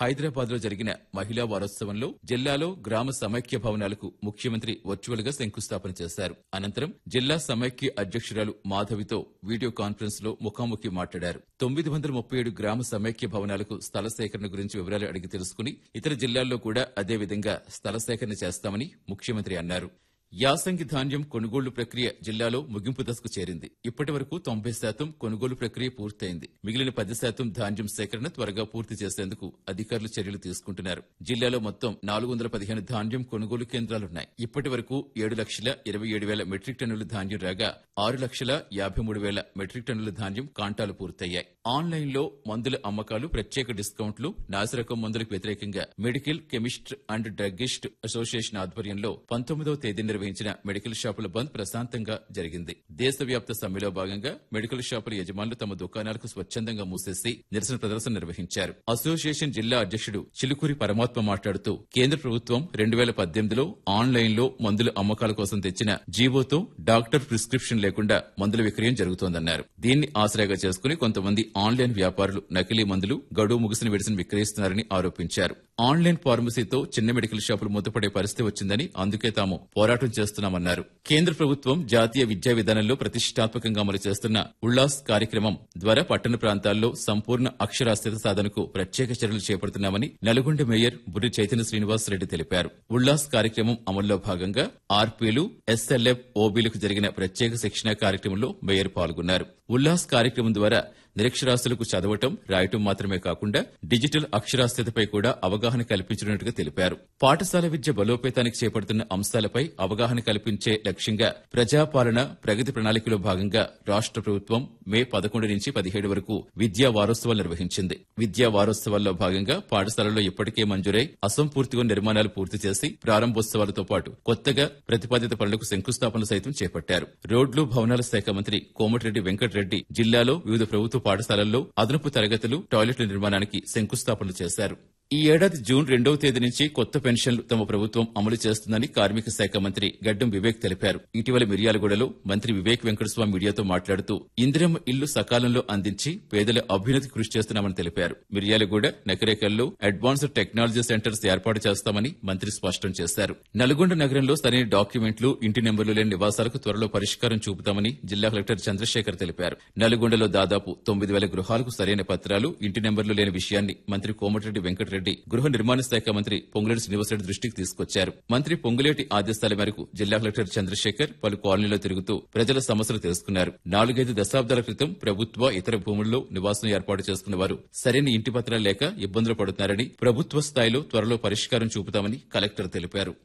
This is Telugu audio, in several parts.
హైదరాబాద్ లో జరిగిన మహిళా వారోత్సవంలో జిల్లాలో గ్రామ సమైక్య భవనాలకు ముఖ్యమంత్రి వర్చువల్ గా శంకుస్థాపన చేశారు అనంతరం జిల్లా సమైక్య అధ్యక్షురాలు మాధవితో వీడియో కాన్ఫరెన్స్ లో ముఖాముఖి మాట్లాడారు తొమ్మిది వందల ముప్పై ఏడు గ్రామ సమైక్య భవనాలకు స్థల సేకరణ గురించి వివరాలు అడిగి తెలుసుకుని ఇతర జిల్లాల్లో కూడా అదే విధంగా స్థల సేకరణ చేస్తామని ముఖ్యమంత్రి అన్నారు యాసంగి ధాన్యం కొనుగోలు ప్రక్రియ జిల్లాలో ముగింపు దశకు చేరింది ఇప్పటి వరకు తొంభై శాతం కొనుగోలు ప్రక్రియ పూర్తయింది మిగిలిన పది శాతం ధాన్యం సేకరణ త్వరగా పూర్తి చేసేందుకు అధికారులు చర్యలు తీసుకుంటున్నారు జిల్లాలో మొత్తం నాలుగు వందల పదిహేను ధాన్యం కొనుగోలు కేంద్రాలున్నాయి ఇప్పటి వరకు ఏడు లక్షల ఇరవై ఏడు వేల మెట్రిక్ టన్నుల ధాన్యం రాగా ఆరు లక్షల యాభై మూడు వేల మెట్రిక్ టన్నుల ధాన్యం కాంటాలు పూర్తయ్యాయి ఆన్లైన్ లో మందుల అమ్మకాలు ప్రత్యేక డిస్కౌంట్లు నాసిరకం మందులకు వ్యతిరేకంగా medical chemist and druggist association ఆధ్వర్యంలో పంతొమ్మిదవ తేదీ నిర్వహించిన మెడికల్ షాపుల బంద్ ప్రశాంతంగా జరిగింది దేశవ్యాప్త సమ్మెలో భాగంగా మెడికల్ షాపుల యజమానులు తమ దుకాణాలకు స్వచ్ఛందంగా మూసేసి నిరసన ప్రదర్శన నిర్వహించారు అసోసియేషన్ జిల్లా అధ్యక్షుడు చిలుకూరి పరమాత్మ మాట్లాడుతూ కేంద్ర ప్రభుత్వం రెండు వేల పద్దెనిమిదిలో ఆన్లైన్ లో మందుల అమ్మకాల కోసం తెచ్చిన జీవోతో డాక్టర్ ప్రిస్క్రిప్షన్ లేకుండా మందుల విక్రయం జరుగుతోందన్నారు దీన్ని ఆసరాగా చేసుకుని కొంతమంది ఆన్లైన్ వ్యాపారులు నకిలీ మందులు గడువు ముగిసిన విడిసిన విక్రయిస్తున్నారని ఆరోపించారు ఆన్లైన్ ఫార్మసీతో చిన్న మెడికల్ షాపులు మూతపడే పరిస్థితి వచ్చిందని అందుకే తాము పోరాటం చేస్తున్నామన్నారు కేంద్ర ప్రభుత్వం జాతీయ విద్యా విధానంలో ప్రతిష్టాత్మకంగా అమలు చేస్తున్న ఉల్లాస్ కార్యక్రమం ద్వారా పట్టణ ప్రాంతాల్లో సంపూర్ణ అక్షరాస్యత సాధనకు ప్రత్యేక చర్యలు చేపడుతున్నామని నల్గొండ మేయర్ బుర్రి చైతన్య శ్రీనివాస్ రెడ్డి తెలిపారు ఉల్లాస్ కార్యక్రమం అమల్లో భాగంగా ఆర్పీలు ఎస్ఎల్ఎఫ్ ఓబీలకు జరిగిన ప్రత్యేక శిక్షణ కార్యక్రమంలో మేయర్ పాల్గొన్నారు ఉల్లాస్ కార్యక్రమం ద్వారా నిరక్షరాస్యులకు చదవటం రాయటం మాత్రమే కాకుండా డిజిటల్ అక్షరాస్యతపై కూడా అవగాహన కల్పించినట్టుగా తెలిపారు పాఠశాల విద్య బలోపేతానికి చేపడుతున్న అంశాలపై అవగాహన కల్పించే లక్ష్యంగా ప్రజాపాలన ప్రగతి ప్రణాళికలో భాగంగా రాష్ట ప్రభుత్వం మే పదకొండు నుంచి పదిహేడు వరకు విద్యా వారోత్సవాలు నిర్వహించింది విద్యా వారోత్సవాల్లో భాగంగా పాఠశాలల్లో ఇప్పటికే మంజూరై అసంపూర్తిగా నిర్మాణాలు పూర్తి చేసి ప్రారంభోత్సవాలతో పాటు కొత్తగా ప్రతిపాదిత పనులకు శంకుస్థాపనలు సైతం చేపట్టారు రోడ్లు భవనాల శాఖ మంత్రి కోమటిరెడ్డి వెంకటరెడ్డి జిల్లాలో వివిధ ప్రభుత్వ పాఠశాలల్లో అదనపు తరగతులు టాయిలెట్ల నిర్మాణానికి శంకుస్థాపనలు చేశారు ఈ ఏడాది జూన్ రెండవ తేదీ నుంచి కొత్త పెన్షన్లు తమ ప్రభుత్వం అమలు చేస్తుందని కార్మిక శాఖ మంత్రి గడ్డం వివేక్ తెలిపారు ఇటీవల మిర్యాలగూడలో మంత్రి వివేక్ వెంకటస్వామి మీడియాతో మాట్లాడుతూ ఇందిరమ్మ ఇల్లు సకాలంలో అందించి పేదల అభ్యున్నతి కృషి చేస్తున్నామని తెలిపారు మిర్యాలగూడ నకరేకల్లో అడ్వాన్స్డ్ టెక్నాలజీ సెంటర్స్ ఏర్పాటు చేస్తామని మంత్రి స్పష్టం చేశారు నల్గొండ నగరంలో సరైన డాక్యుమెంట్లు ఇంటి నెంబర్లు లేని నివాసాలకు త్వరలో పరిష్కారం చూపుతామని జిల్లా కలెక్టర్ చంద్రశేఖర్ తెలిపారు నల్గొండలో దాదాపు తొమ్మిది వేల గృహాలకు సరైన పత్రాలు ఇంటి నెంబర్లు లేని విషయాన్ని మంత్రి కోమటిరెడ్డి వెంకటరెడ్డి గృహ నిర్మాణ శాఖ మంత్రి పొంగులేటి శ్రీనివాసరెడ్డి దృష్టికి తీసుకొచ్చారు మంత్రి పొంగులేటి ఆదేశాల మేరకు జిల్లా కలెక్టర్ చంద్రశేఖర్ పలు కాలనీలో తిరుగుతూ ప్రజల సమస్యలు తెలుసుకున్నారు నాలుగైదు దశాబ్దాల క్రితం ప్రభుత్వ ఇతర భూముల్లో నివాసం ఏర్పాటు చేసుకున్న వారు సరైన ఇంటి పత్రాలు లేక ఇబ్బందులు పడుతున్నారని ప్రభుత్వ స్థాయిలో త్వరలో పరిష్కారం చూపుతామని కలెక్టర్ తెలిపారు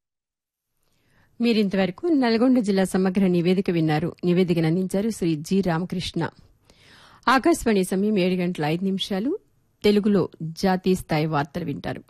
మీరింతవరకు నల్గొండ జిల్లా సమగ్ర నివేదిక విన్నారు నివేదికను అందించారు శ్రీ జి రామకృష్ణ ఆకాశవాణి సమయం ఏడు గంటల ఐదు నిమిషాలు తెలుగులో జాతీయ స్థాయి వార్తలు వింటారు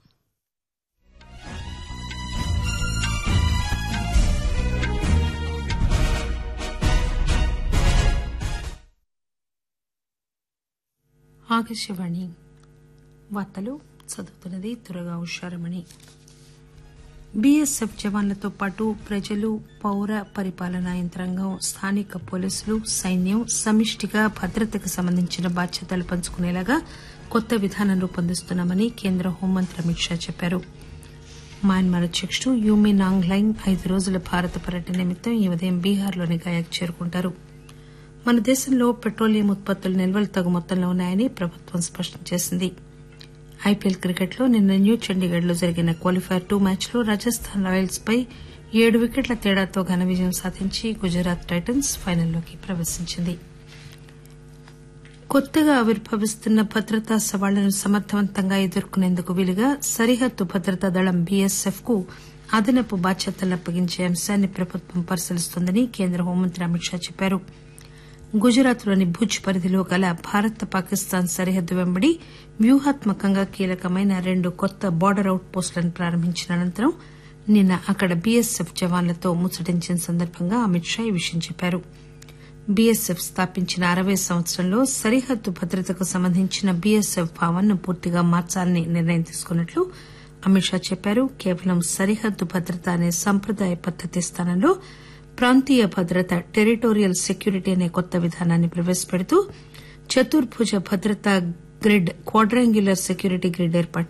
ఆకాశవాణి వార్తలు చదువుతున్నది తురగా ఉషారమణి బీఎస్ఎఫ్ జవాన్లతో పాటు ప్రజలు పౌర పరిపాలనా యంత్రాంగం స్థానిక పోలీసులు సైన్యం సమిష్టిగా భద్రతకు సంబంధించిన బాధ్యతలు పంచుకునేలాగా కొత్త విధానం రూపొందిస్తున్నామని కేంద్ర హోంమంత్రి అమిత్ షా చెప్పారు మయన్మార్ అధ్యకుడు యూమి నాంగ్లైంగ్ ఐదు రోజుల భారత పర్యటన నిమిత్తం ఈ ఉదయం బీహార్లోని గయాకు చేరుకుంటారు మన దేశంలో పెట్రోలియం ఉత్పత్తుల నిల్వలు తగు మొత్తంలో ఉన్నాయని ప్రభుత్వం స్పష్టం చేసింది ఐపీఎల్ క్రికెట్లో నిన్న న్యూ చండీగఢ్ లో జరిగిన క్వాలిఫైర్ టూ మ్యాచ్లో రాజస్థాన్ రాయల్స్ పై ఏడు వికెట్ల తేడాతో ఘన విజయం సాధించి గుజరాత్ టైటన్స్ ఫైనల్లోకి ప్రవేశించింది కొత్తగా ఆవిర్భవిస్తున్న భద్రతా సవాళ్లను సమర్థవంతంగా ఎదుర్కొనేందుకు వీలుగా సరిహద్దు భద్రతా దళం బీఎస్ఎఫ్ కు అదనపు బాధ్యతలను అప్పగించే అంశాన్ని ప్రభుత్వం పరిశీలిస్తోందని కేంద్ర హోంమంత్రి అమిత్ షా చెప్పారు గుజరాత్ లోని భుజ్ పరిధిలో గల భారత్ పాకిస్తాన్ సరిహద్దు వెంబడి వ్యూహాత్మకంగా కీలకమైన రెండు కొత్త బార్డర్ అవుట్ పోస్టులను ప్రారంభించిన అనంతరం నిన్న అక్కడ బీఎస్ఎఫ్ జవాన్లతో ముచ్చటించిన సందర్భంగా అమిత్ షా ఈ విషయం చెప్పారు బీఎస్ఎఫ్ స్థాపించిన అరవై సంవత్సరంలో సరిహద్దు భద్రతకు సంబంధించిన బీఎస్ఎఫ్ భావనను పూర్తిగా మార్చాలని నిర్ణయం తీసుకున్నట్లు అమిత్ షా చెప్పారు కేవలం సరిహద్దు భద్రత అనే సంప్రదాయ పద్దతి స్థానంలో ప్రాంతీయ భద్రత టెరిటోరియల్ సెక్యూరిటీ అనే కొత్త విధానాన్ని ప్రవేశపెడుతూ చతుర్భుజ భద్రతా గ్రిడ్ క్వాడ్రాంగ్యులర్ సెక్యూరిటీ గ్రిడ్ ఏర్పాటు